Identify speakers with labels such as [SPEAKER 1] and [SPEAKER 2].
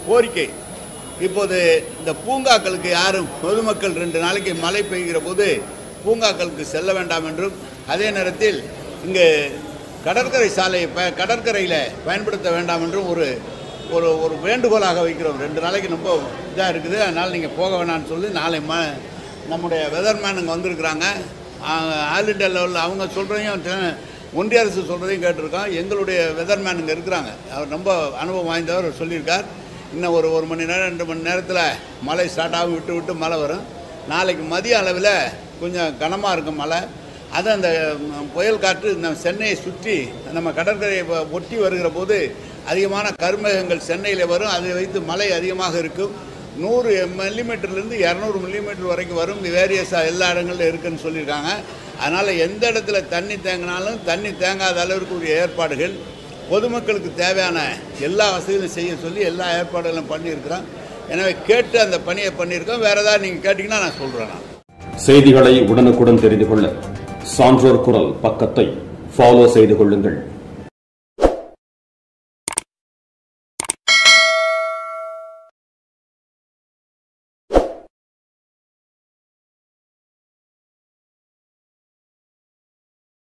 [SPEAKER 1] கோரிக்கை இப்போது இந்த பூங்காக்களுக்கு யாரும் பொதுமக்கள் ரெண்டு நாளைக்கு மழை பெய்கிற போது பூங்காக்களுக்கு செல்ல வேண்டாம் என்றும் அதே நேரத்தில் இங்கு கடற்கரை சாலையை ப கடற்கரையில் பயன்படுத்த வேண்டாம் என்றும் ஒரு ஒரு ஒரு வேண்டுகோளாக வைக்கிறோம் ரெண்டு நாளைக்கு ரொம்ப இதாக இருக்குது அதனால் நீங்கள் போக வேணாம்னு சொல்லி நாளை ம நம்முடைய வெதர்மேனுங்க வந்திருக்கிறாங்க ஆல் இண்டியா லெவலில் அவங்க சொல்கிறதையும் தெ- ஒன்றிய அரசு சொல்கிறதையும் கேட்டிருக்கோம் எங்களுடைய வெதர்மேனுங்க இருக்கிறாங்க அவர் ரொம்ப அனுபவம் வாய்ந்தவர் சொல்லியிருக்கார் இன்னும் ஒரு ஒரு மணி நேரம் ரெண்டு மணி நேரத்தில் மழை ஸ்டார்ட் ஆகும் விட்டு விட்டு மழை வரும் நாளைக்கு மதிய அளவில் கொஞ்சம் கனமாக இருக்கும் மழை அது அந்த ம், புயல் காற்று இந்த சென்னையை சுற்றி நம்ம கடற்கரையை ஒ- ஒட்டி வருகிற போது அதிகமான கருமேகங்கள் சென்னையில் வரும் அதை வைத்து மழை அதிகமாக இருக்கும் நூறு மில்லிமீட்டர்லேருந்து இரநூறு மில்லிமீட்டர் வரைக்கும் வரும் வேரியஸாக எல்லா இடங்களிலும் இருக்குன்னு சொல்லியிருக்காங்க அதனால் எந்த இடத்துல தண்ணி தேங்கினாலும் தண்ணி தேங்காத அளவிற்கு உரிய ஏற்பாடுகள் பொதுமக்களுக்கு தேவையான எல்லா வசதிகளும் செய்ய சொல்லி எல்லா ஏற்பாடுகளும் பண்ணியிருக்கிறோம் எனவே கேட்டு அந்த பணியை பண்ணியிருக்கோம் வேறு ஏதாவது நீங்கள் கேட்டிங்கன்னா நான் சொல்கிறேன் நான்
[SPEAKER 2] செய்திகளை உடனுக்குடன் தெரிந்து கொள்ள சான்றோர் குரல் பக்கத்தை ஃபாலோ செய்து கொள்ளுங்கள்